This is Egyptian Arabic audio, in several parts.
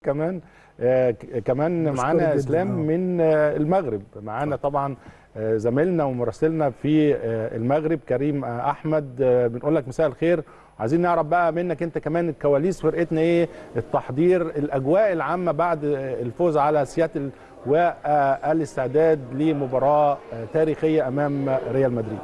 كمان آه، ك- كمان مشكور معانا جداً، اسلام آه. من آه، المغرب معانا طبعا آه، زميلنا ومراسلنا في آه، المغرب كريم آه، احمد آه، بنقول لك مساء الخير عايزين نعرف بقى منك انت كمان الكواليس فرقتنا ايه التحضير الاجواء العامه بعد آه، الفوز على سياتل والاستعداد لمباراه آه، تاريخيه امام ريال مدريد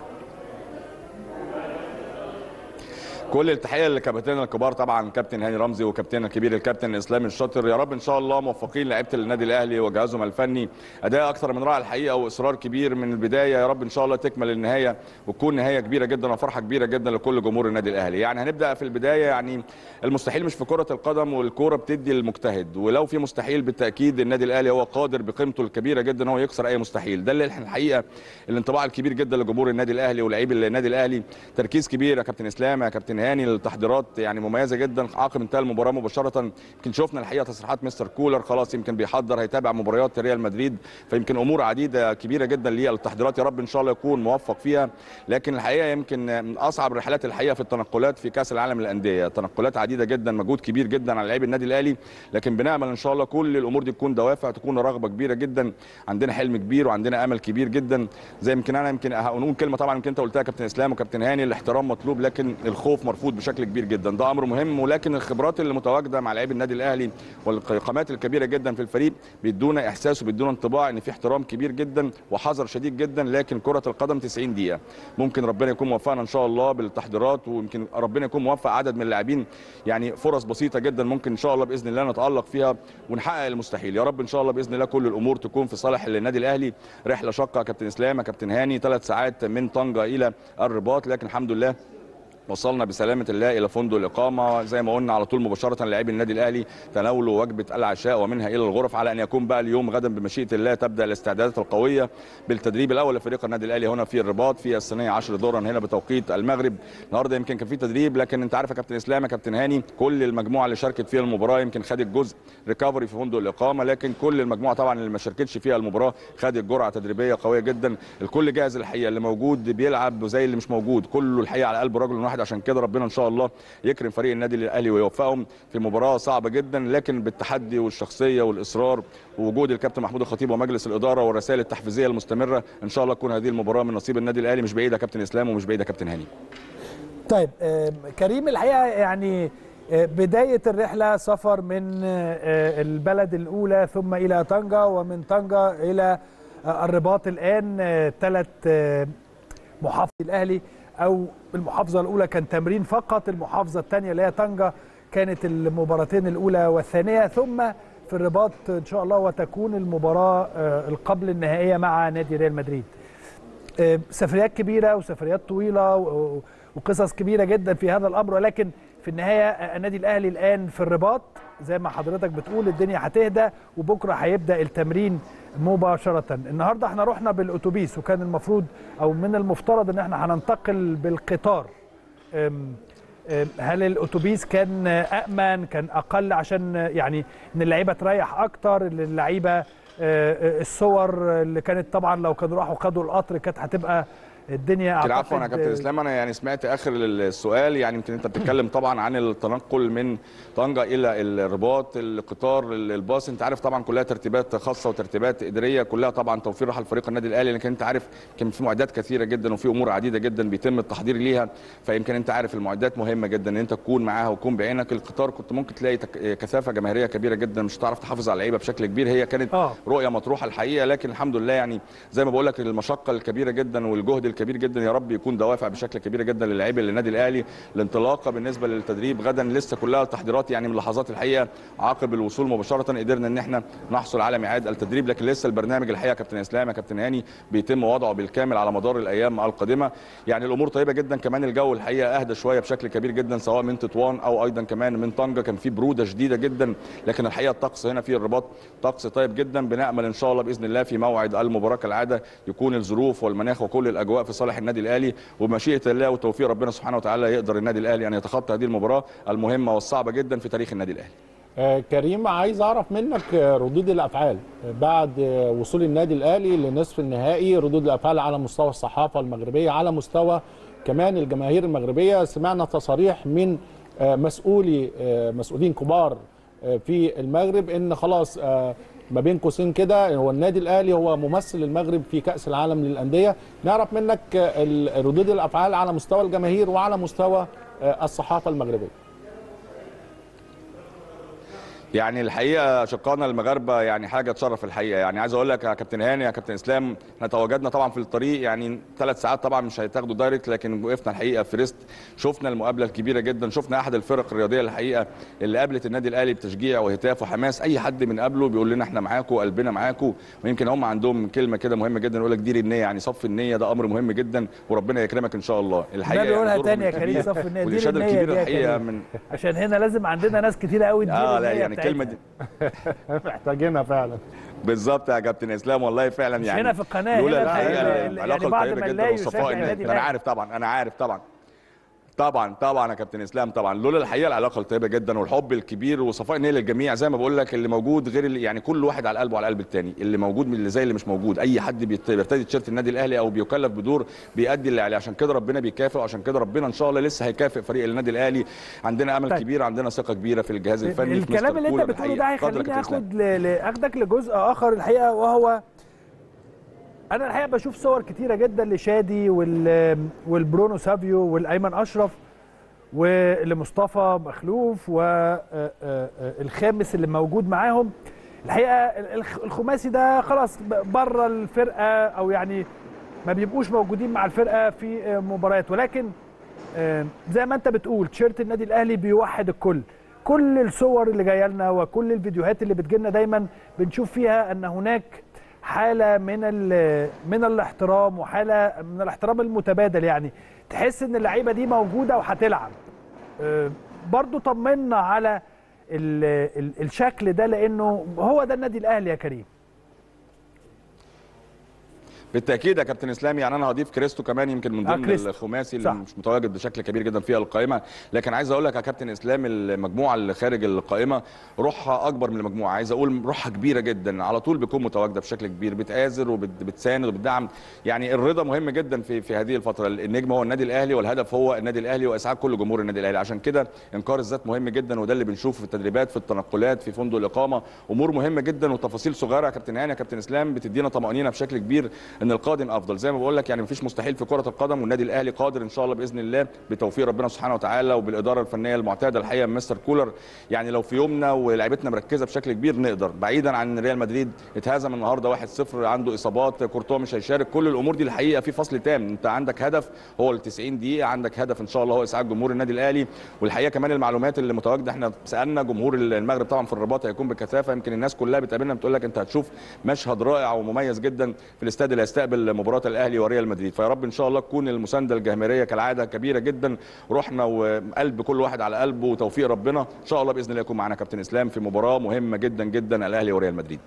كل التحيه لكابتننا الكبار طبعا كابتن هاني رمزي وكابتننا الكبير الكابتن اسلام الشاطر يا رب ان شاء الله موفقين لعيبه النادي الاهلي وجهازهم الفني اداء اكثر من رائع الحقيقه واصرار كبير من البدايه يا رب ان شاء الله تكمل النهايه وتكون نهايه كبيره جدا وفرحه كبيره جدا لكل جمهور النادي الاهلي يعني هنبدا في البدايه يعني المستحيل مش في كره القدم والكوره بتدي المجتهد ولو في مستحيل بالتاكيد النادي الاهلي هو قادر بقيمته الكبيره جدا ان هو يكسر اي مستحيل ده اللي احنا الحقيقه الانطباع الكبير جدا لجمهور النادي الاهلي ولاعيبي النادي الاهلي تركيز كبير يا كابتن اسلام يا كابتن هاني التحضيرات يعني مميزه جدا عقب انتهى المباراه مباشره يمكن شفنا الحقيقه تصريحات مستر كولر خلاص يمكن بيحضر هيتابع مباريات ريال مدريد فيمكن امور عديده كبيره جدا للتحضيرات يا رب ان شاء الله يكون موفق فيها لكن الحقيقه يمكن من اصعب الرحلات الحقيقه في التنقلات في كاس العالم للانديه تنقلات عديده جدا مجهود كبير جدا على لاعبي النادي الاهلي لكن بنامل ان شاء الله كل الامور دي تكون دوافع تكون رغبه كبيره جدا عندنا حلم كبير وعندنا امل كبير جدا زي يمكن انا يمكن هنقول كلمه طبعا يمكن انت قلتها كابتن اسلام وكابتن هاني الاحترام مطلوب لكن الخوف مرفوض بشكل كبير جدا ده امر مهم ولكن الخبرات اللي متواجده مع لاعبي النادي الاهلي والقامات الكبيره جدا في الفريق بيدونا احساس وبيدونا انطباع ان في احترام كبير جدا وحذر شديد جدا لكن كره القدم 90 دقيقه ممكن ربنا يكون موفقنا ان شاء الله بالتحضيرات ويمكن ربنا يكون موفق عدد من اللاعبين يعني فرص بسيطه جدا ممكن ان شاء الله باذن الله نتالق فيها ونحقق المستحيل يا رب ان شاء الله باذن الله كل الامور تكون في صالح النادي الاهلي رحله شاقه يا كابتن اسلام يا كابتن هاني ثلاث ساعات من طنجه الى الرباط لكن الحمد لله وصلنا بسلامة الله إلى فندق الإقامة زي ما قلنا على طول مباشرة لاعبي النادي الأهلي تناولوا وجبة العشاء ومنها إلى الغرف على أن يكون بقى اليوم غدا بمشيئة الله تبدأ الاستعدادات القوية بالتدريب الأول لفريق النادي الأهلي هنا في الرباط في الثانية 10 ظهرا هنا بتوقيت المغرب النهارده يمكن كان في تدريب لكن أنت عارف يا كابتن إسلام يا كابتن هاني كل المجموعة اللي شاركت فيها المباراة يمكن خدت جزء ريكفري في فندق الإقامة لكن كل المجموعة طبعا اللي ما شاركتش فيها المباراة خدت جرعة تدريبية قوية جدا الكل جاهز الحقيقة اللي موجود بيلعب زي اللي مش موجود كله الحقيقة على قلب رجل واحد عشان كده ربنا ان شاء الله يكرم فريق النادي الاهلي ويوفقهم في مباراه صعبه جدا لكن بالتحدي والشخصيه والاصرار ووجود الكابتن محمود الخطيب ومجلس الاداره والرسائل التحفيزيه المستمره ان شاء الله تكون هذه المباراه من نصيب النادي الاهلي مش بعيده كابتن اسلام ومش بعيده كابتن هاني طيب آم، كريم الحقيقه يعني آه، بدايه الرحله سفر من آه، البلد الاولى ثم الى طنجه ومن طنجه الى آه، الرباط الان ثلاث محافظ الاهلي او المحافظه الاولى كان تمرين فقط المحافظه الثانيه اللي هي طنجه كانت المباراتين الاولى والثانيه ثم في الرباط ان شاء الله وتكون المباراه آه، القبل النهائيه مع نادي ريال مدريد آه، سفريات كبيره وسفريات طويله و- و- وقصص كبيره جدا في هذا الامر ولكن في النهايه آه، النادي الاهلي الان في الرباط زي ما حضرتك بتقول الدنيا هتهدى وبكره هيبدا التمرين مباشره النهارده احنا رحنا بالاتوبيس وكان المفروض او من المفترض ان احنا هننتقل بالقطار أم، أم، هل الاتوبيس كان امن كان اقل عشان يعني ان اللعيبه تريح اكتر اللعيبه آه، آه، الصور اللي كانت طبعا لو كانوا راحوا خدوا القطر كانت هتبقى الدنيا يمكن اعتقد عفوا يا كابتن اسلام انا يعني سمعت اخر السؤال يعني يمكن انت بتتكلم طبعا عن التنقل من طنجه الى الرباط القطار الباص انت عارف طبعا كلها ترتيبات خاصه وترتيبات اداريه كلها طبعا توفير راحه لفريق النادي الاهلي لكن انت عارف كان في معدات كثيره جدا وفي امور عديده جدا بيتم التحضير ليها فيمكن انت عارف المعدات مهمه جدا ان انت تكون معاها وتكون بعينك القطار كنت ممكن تلاقي تك- كثافه جماهيريه كبيره جدا مش هتعرف تحافظ على اللعيبه بشكل كبير هي كانت آه. رؤيه مطروحه الحقيقه لكن الحمد لله يعني زي ما بقول لك المشقه الكبيره جدا والجهد الكبير جدا يا رب يكون دوافع بشكل كبير جدا للاعيبه للنادي الاهلي الانطلاقه بالنسبه للتدريب غدا لسه كلها تحضيرات يعني من لحظات الحقيقه عقب الوصول مباشره قدرنا ان احنا نحصل على ميعاد التدريب لكن لسه البرنامج الحقيقه كابتن اسلام يا كابتن هاني بيتم وضعه بالكامل على مدار الايام القادمه يعني الامور طيبه جدا كمان الجو الحقيقه اهدى شويه بشكل كبير جدا سواء من تطوان او ايضا كمان من طنجه كان في بروده شديده جدا لكن الحقيقه الطقس هنا في الرباط طقس طيب جدا بنامل ان شاء الله باذن الله في موعد المباراه كالعاده يكون الظروف والمناخ وكل الاجواء في صالح النادي الاهلي وبمشيئه الله وتوفيق ربنا سبحانه وتعالى يقدر النادي الاهلي ان يتخطى هذه المباراه المهمه والصعبه جدا في تاريخ النادي الاهلي آه، كريم عايز اعرف منك آه، ردود الافعال آه، بعد آه، وصول النادي الاهلي لنصف النهائي ردود الافعال على مستوى الصحافه المغربيه على مستوى كمان الجماهير المغربيه سمعنا تصاريح من آه، مسؤولي آه، مسؤولين كبار آه، في المغرب ان خلاص آه، ما بين قوسين كده هو النادي الاهلي هو ممثل المغرب في كاس العالم للانديه نعرف منك آه، ال- ردود الافعال على مستوى الجماهير وعلى مستوى آه، الصحافه المغربيه يعني الحقيقه شقانا المغاربه يعني حاجه تشرف الحقيقه يعني عايز اقول لك يا كابتن هاني يا كابتن اسلام احنا تواجدنا طبعا في الطريق يعني ثلاث ساعات طبعا مش هيتاخدوا دايركت لكن وقفنا الحقيقه في ريست شفنا المقابله الكبيره جدا شفنا احد الفرق الرياضيه الحقيقه اللي قابلت النادي الاهلي بتشجيع وهتاف وحماس اي حد من قبله بيقول لنا احنا معاكم وقلبنا معاكم ويمكن هم عندهم كلمه كده مهمه جدا يقول لك دير النيه يعني صف النيه ده امر مهم جدا وربنا يكرمك ان شاء الله الحقيقه ده بيقولها يعني دورهم تاني يا كريم، الكبير صف النية، دير والإرشاد النية الكبير دي يا الحقيقه كريم. من عشان هنا لازم عندنا ناس كتير قوي تدير اه لا النية يعني الكلمه بتاعتها. دي محتاجينها فعلا بالظبط يا كابتن اسلام والله فعلا مش يعني هنا في القناة، لولا هنا الحقيقه في- يعني العلاقه بعد الطيبه ما جدا نلاقي والصفاء يشجع النادي النادي انا الأهلي. عارف طبعا انا عارف طبعا طبعا طبعا يا كابتن اسلام طبعا لولا الحقيقه العلاقه الطيبه جدا والحب الكبير وصفاء النيه للجميع زي ما بقول لك اللي موجود غير اللي يعني كل واحد على قلبه وعلى قلب التاني اللي موجود من اللي زي اللي مش موجود اي حد بيت- بيرتدي تيشيرت النادي الاهلي او بيكلف بدور بيأدي اللي عليه عشان كده ربنا بيكافئ وعشان كده ربنا ان شاء الله لسه هيكافئ فريق النادي الاهلي عندنا امل طيب. كبير عندنا ثقه كبيره في الجهاز الفني في الكلام مستر اللي انت كولر بتقوله ده الحقيقة. اتفضل يا هيخليني كابتن إسلام. اخد ل- ل- اخدك لجزء اخر الحقيقه وهو انا الحقيقه بشوف صور كتيره جدا لشادي وال والبرونو سافيو والايمن اشرف ولمصطفى مخلوف والخامس اللي موجود معاهم الحقيقه الخ- الخماسي ده خلاص ب- بره الفرقه او يعني ما بيبقوش موجودين مع الفرقه في آه، مباريات ولكن آه، زي ما انت بتقول تيشيرت النادي الاهلي بيوحد الكل كل الصور اللي جايه لنا وكل الفيديوهات اللي بتجيلنا دايما بنشوف فيها ان هناك حاله من ال- من الاحترام وحاله من الاحترام المتبادل يعني تحس ان اللعيبه دي موجوده وهتلعب آه، برضو طمنا على ال ال الشكل ده لانه هو ده النادي الاهلي يا كريم بالتاكيد يا كابتن اسلام يعني انا هضيف كريستو كمان يمكن من آه، ضمن كريستو. الخماسي اللي صح. مش متواجد بشكل كبير جدا في القائمه لكن عايز اقول لك يا كابتن اسلام المجموعه اللي خارج القائمه روحها اكبر من المجموعه عايز اقول روحها كبيره جدا على طول بتكون متواجده بشكل كبير بتآزر وبتساند وبتدعم يعني الرضا مهم جدا في في هذه الفتره النجم هو النادي الاهلي والهدف هو النادي الاهلي واسعاد كل جمهور النادي الاهلي عشان كده انكار الذات مهم جدا وده اللي بنشوفه في التدريبات في التنقلات في فندق الاقامه امور مهمه جدا وتفاصيل صغيره يا كابتن هاني يا كابتن اسلام بتدينا طمانينه بشكل كبير ان القادم افضل زي ما بقول لك يعني مفيش مستحيل في كره القدم والنادي الاهلي قادر ان شاء الله باذن الله بتوفيق ربنا سبحانه وتعالى وبالاداره الفنيه المعتاده الحقيقه من مستر كولر يعني لو في يومنا ولعيبتنا مركزه بشكل كبير نقدر بعيدا عن ريال مدريد اتهزم النهارده 1-0 عنده اصابات كورتوا مش هيشارك كل الامور دي الحقيقه في فصل تام انت عندك هدف هو ال 90 دقيقه عندك هدف ان شاء الله هو اسعاد جمهور النادي الاهلي والحقيقه كمان المعلومات اللي متواجده احنا سالنا جمهور المغرب طبعا في الرباط هيكون بكثافه يمكن الناس كلها بتقابلنا بتقول لك انت هتشوف مشهد رائع ومميز جدا في الاستاد اللي هيستقبل مباراه الاهلي وريال مدريد فيا رب ان شاء الله تكون المسانده الجماهيريه كالعاده كبيره جدا روحنا وقلب كل واحد على قلبه وتوفيق ربنا ان شاء الله باذن الله يكون معانا كابتن اسلام في مباراه مهمه جدا جدا الاهلي وريال مدريد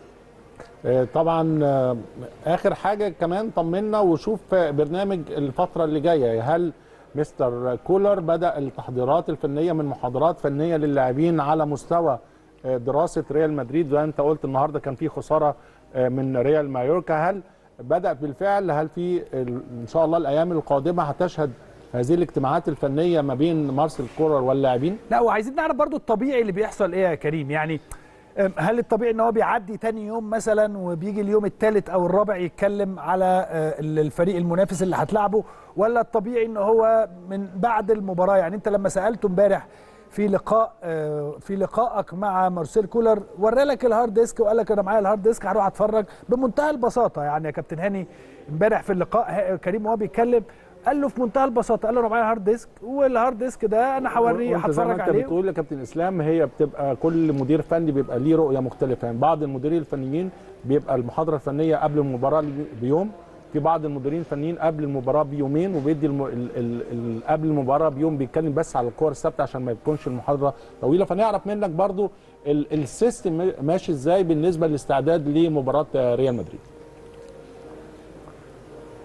آه، طبعا آه، اخر حاجه كمان طمنا وشوف آه، برنامج الفتره اللي جايه هل مستر كولر بدا التحضيرات الفنيه من محاضرات فنيه للاعبين على مستوى آه، دراسه ريال مدريد زي ما انت قلت النهارده كان في خساره آه، من ريال مايوركا هل بدا بالفعل هل في ال- ان شاء الله الايام القادمه هتشهد هذه الاجتماعات الفنيه ما بين مارسيل كولر واللاعبين لا وعايزين نعرف برضو الطبيعي اللي بيحصل ايه يا كريم يعني أم، هل الطبيعي ان هو بيعدي تاني يوم مثلا وبيجي اليوم الثالث او الرابع يتكلم على آه، الفريق المنافس اللي هتلعبه ولا الطبيعي ان هو من بعد المباراه يعني انت لما سالته امبارح في لقاء آه، في لقائك مع مارسيل كولر ورالك الهارد ديسك وقال لك انا معايا الهارد ديسك هروح اتفرج بمنتهى البساطه يعني يا كابتن هاني امبارح في اللقاء ه- كريم وهو بيتكلم قال له في منتهى البساطه قال له انا معايا هارد ديسك والهارد ديسك ده انا هوريه وانت زي ما هتفرج انت عليه بتقول يا كابتن اسلام هي بتبقى كل مدير فني بيبقى ليه رؤيه مختلفه يعني بعض المديرين الفنيين بيبقى المحاضره الفنيه قبل المباراه بيوم في بعض المديرين الفنيين قبل المباراه بيومين وبيدي الم... ال... ال... ال... قبل المباراه بيوم بيتكلم بس على الكور الثابته عشان ما يكونش المحاضره طويله فنعرف منك برضو ال... السيستم ماشي ازاي بالنسبه للاستعداد لمباراه ريال مدريد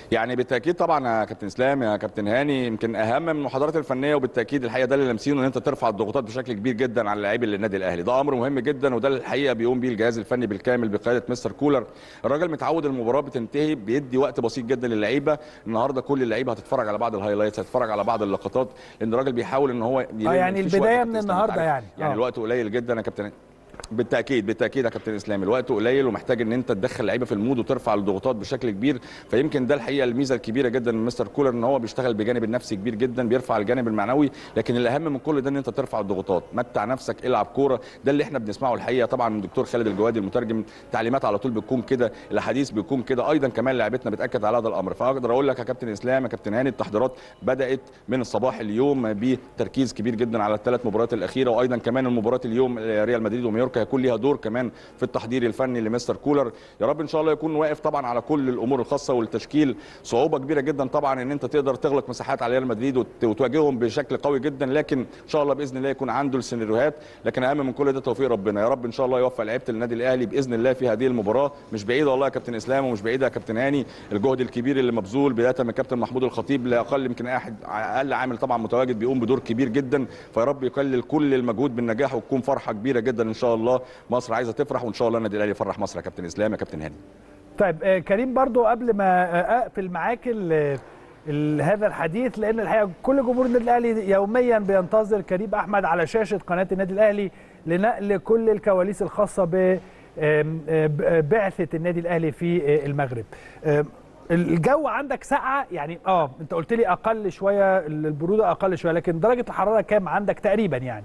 يعني بالتاكيد طبعا يا كابتن اسلام يا كابتن هاني يمكن اهم من المحاضرات الفنيه وبالتاكيد الحقيقه ده اللي لامسينه ان انت ترفع الضغوطات بشكل كبير جدا على لاعبي النادي الاهلي ده امر مهم جدا وده الحقيقه بيقوم بيه الجهاز الفني بالكامل بقياده مستر كولر الراجل متعود المباراه بتنتهي بيدي وقت بسيط جدا للعيبه النهارده كل اللعيبه هتتفرج على بعض الهايلايتس هتتفرج على بعض اللقطات لان الراجل بيحاول ان هو يلم. يعني مفيش البداية وقت من كابتن إسلام، النهاردة أنت عارف. يعني. يعني آه. الوقت قليل جدا يا كابتن بالتاكيد بالتاكيد يا كابتن اسلام الوقت قليل ومحتاج ان انت تدخل لعيبه في المود وترفع الضغوطات بشكل كبير فيمكن ده الحقيقه الميزه الكبيره جدا من مستر كولر ان هو بيشتغل بجانب النفسي كبير جدا بيرفع الجانب المعنوي لكن الاهم من كل ده ان انت ترفع الضغوطات متع نفسك العب كوره ده اللي احنا بنسمعه الحقيقه طبعا من الدكتور خالد الجوادي المترجم تعليمات على طول بتكون كده الاحاديث بتكون كده ايضا كمان لعيبتنا بتاكد على هذا الامر فاقدر اقول لك يا كابتن اسلام يا كابتن هاني التحضيرات بدات من الصباح اليوم بتركيز كبير جدا على الثلاث مباريات الاخيره وايضا كمان المباراه اليوم ريال مدريد ومايوركا هيكون ليها دور كمان في التحضير الفني لمستر كولر يا رب ان شاء الله يكون واقف طبعا على كل الامور الخاصه والتشكيل صعوبه كبيره جدا طبعا ان انت تقدر تغلق مساحات على ريال مدريد وت- وتواجههم بشكل قوي جدا لكن ان شاء الله باذن الله يكون عنده السيناريوهات لكن اهم من كل ده توفيق ربنا يا رب ان شاء الله يوفق لعيبه النادي الاهلي باذن الله في هذه المباراه مش بعيده والله يا كابتن اسلام ومش بعيده يا كابتن هاني الجهد الكبير اللي مبذول بدايه من كابتن محمود الخطيب لاقل يمكن احد اقل عامل طبعا متواجد بيقوم بدور كبير جدا فيا رب يقلل كل المجهود بالنجاح وتكون فرحه كبيره جدا ان شاء الله مصر عايزه تفرح وان شاء الله النادي الاهلي يفرح مصر يا كابتن اسلام يا كابتن هاني طيب آه، كريم برضو قبل ما آه، اقفل معاك ال- ال- هذا الحديث لان الحقيقه كل جمهور النادي الاهلي يوميا بينتظر كريم احمد على شاشه قناه النادي الاهلي لنقل كل الكواليس الخاصه ب آم، آه، ب- بعثه النادي الاهلي في آه، المغرب آم، الجو عندك ساقعه يعني اه انت قلت لي اقل شويه البروده اقل شويه لكن درجه الحراره كام عندك تقريبا يعني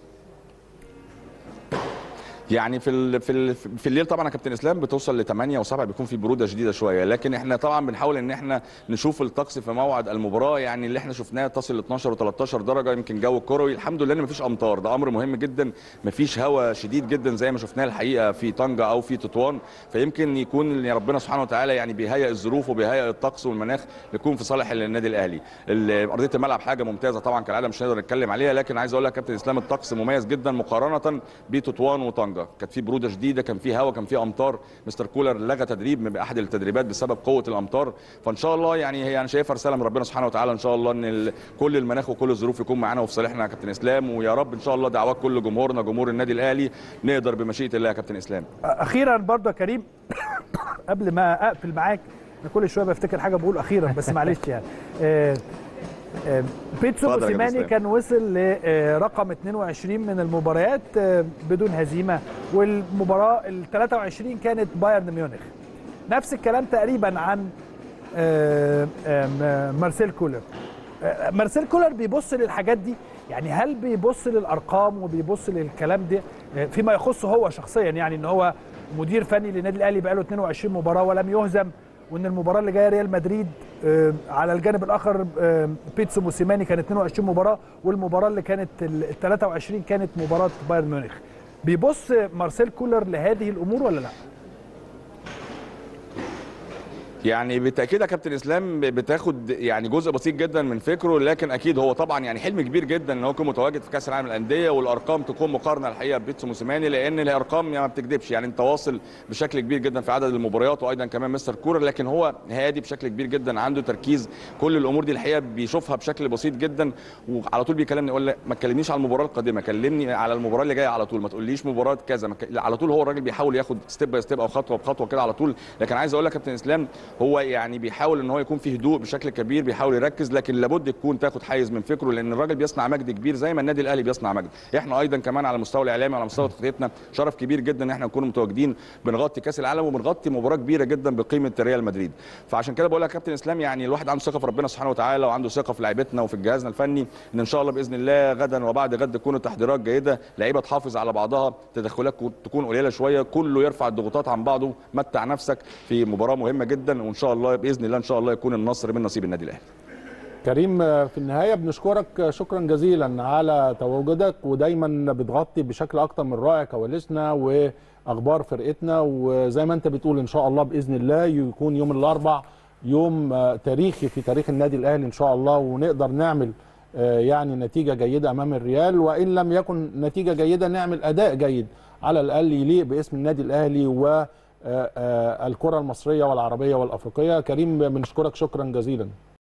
يعني في ال في ال في الليل طبعا يا كابتن اسلام بتوصل ل 8 و7 بيكون في بروده شديده شويه لكن احنا طبعا بنحاول ان احنا نشوف الطقس في موعد المباراه يعني اللي احنا شفناه تصل ل 12 و13 درجه يمكن جو كروي الحمد لله ان مفيش امطار ده امر مهم جدا مفيش هواء شديد جدا زي ما شفناه الحقيقه في طنجه او في تطوان فيمكن يكون ربنا سبحانه وتعالى يعني بيهيئ الظروف وبيهيئ الطقس والمناخ يكون في صالح النادي الاهلي ال- ارضيه الملعب حاجه ممتازه طبعا كالعاده مش هنقدر نتكلم عليها لكن عايز اقول لك يا كابتن اسلام الطقس مميز جدا مقارنه بتطوان وطنجه كانت في بروده شديده كان في هواء كان في امطار مستر كولر لغى تدريب من احد التدريبات بسبب قوه الامطار فان شاء الله يعني هي انا شايفها رساله من ربنا سبحانه وتعالى ان شاء الله ان ال- كل المناخ وكل الظروف يكون معانا وفي صالحنا يا كابتن اسلام ويا رب ان شاء الله دعوات كل جمهورنا جمهور النادي الاهلي نقدر بمشيئه الله يا كابتن اسلام اخيرا برضو يا كريم قبل ما اقفل معاك انا كل شويه بفتكر حاجه بقول اخيرا بس معلش يعني آه، آه، بيتسو اتفضل يا كابتن موسيماني إسلام. كان وصل لرقم 22 من المباريات آه، بدون هزيمه والمباراه ال 23 كانت بايرن ميونخ نفس الكلام تقريبا عن آه، آه، مارسيل كولر آه، مارسيل كولر بيبص للحاجات دي يعني هل بيبص للارقام وبيبص للكلام ده آه، فيما يخصه هو شخصيا يعني ان هو مدير فني للنادي الاهلي بقاله 22 مباراه ولم يهزم وان المباراه اللي جايه ريال مدريد آه، على الجانب الاخر آه، بيتسو موسيماني كانت 22 مباراه والمباراه اللي كانت ال 23 كانت مباراه بايرن ميونخ بيبص مارسيل كولر لهذه الامور ولا لا؟ يعني بالتاكيد يا كابتن اسلام بتاخد يعني جزء بسيط جدا من فكره لكن اكيد هو طبعا يعني حلم كبير جدا ان هو يكون متواجد في كاس العالم للانديه والارقام تكون مقارنه الحقيقه ببيتسو موسيماني لان الارقام يعني ما بتكذبش يعني انت واصل بشكل كبير جدا في عدد المباريات وايضا كمان مستر كورر لكن هو هادي بشكل كبير جدا عنده تركيز كل الامور دي الحقيقه بيشوفها بشكل بسيط جدا وعلى طول بيكلمني يقول لي ما تكلمنيش على المباراه القادمه كلمني على المباراه اللي جايه على طول ما تقوليش مباراه كذا ما ك- لا، على طول هو الراجل بيحاول ياخد ستيب باي ستيب او خطوه بخطوه كده على طول لكن عايز اقول لك يا كابتن اسلام هو يعني بيحاول ان هو يكون في هدوء بشكل كبير بيحاول يركز لكن لابد يكون تاخد حيز من فكره لان الراجل بيصنع مجد كبير زي ما النادي الاهلي بيصنع مجد احنا ايضا كمان على المستوى الاعلامي وعلى مستوى تغطيتنا شرف كبير جدا ان احنا نكون متواجدين بنغطي كاس العالم وبنغطي مباراه كبيره جدا بقيمه ريال مدريد فعشان كده بقول لك يا كابتن اسلام يعني الواحد عنده ثقه في ربنا سبحانه وتعالى وعنده ثقه في لعيبتنا وفي جهازنا الفني ان ان شاء الله باذن الله غدا وبعد غد تكون التحضيرات جيده لعيبه تحافظ على بعضها تدخلات تكون قليله شويه كله يرفع الضغوطات عن بعضه متع نفسك في مباراه مهمه جدا وان شاء الله باذن الله ان شاء الله يكون النصر من نصيب النادي الاهلي كريم آه، في النهاية بنشكرك آه، شكرا جزيلا على تواجدك ودايما بتغطي بشكل أكتر من رائع كواليسنا وأخبار فرقتنا وزي ما أنت بتقول إن شاء الله بإذن الله يكون يوم الأربع يوم آه، تاريخي في تاريخ النادي الأهلي إن شاء الله ونقدر نعمل آه، يعني نتيجة جيدة أمام الريال وإن لم يكن نتيجة جيدة نعمل أداء جيد على الأقل يليق باسم النادي الأهلي و آه، آه، الكره المصريه والعربيه والافريقيه كريم بنشكرك شكرا جزيلا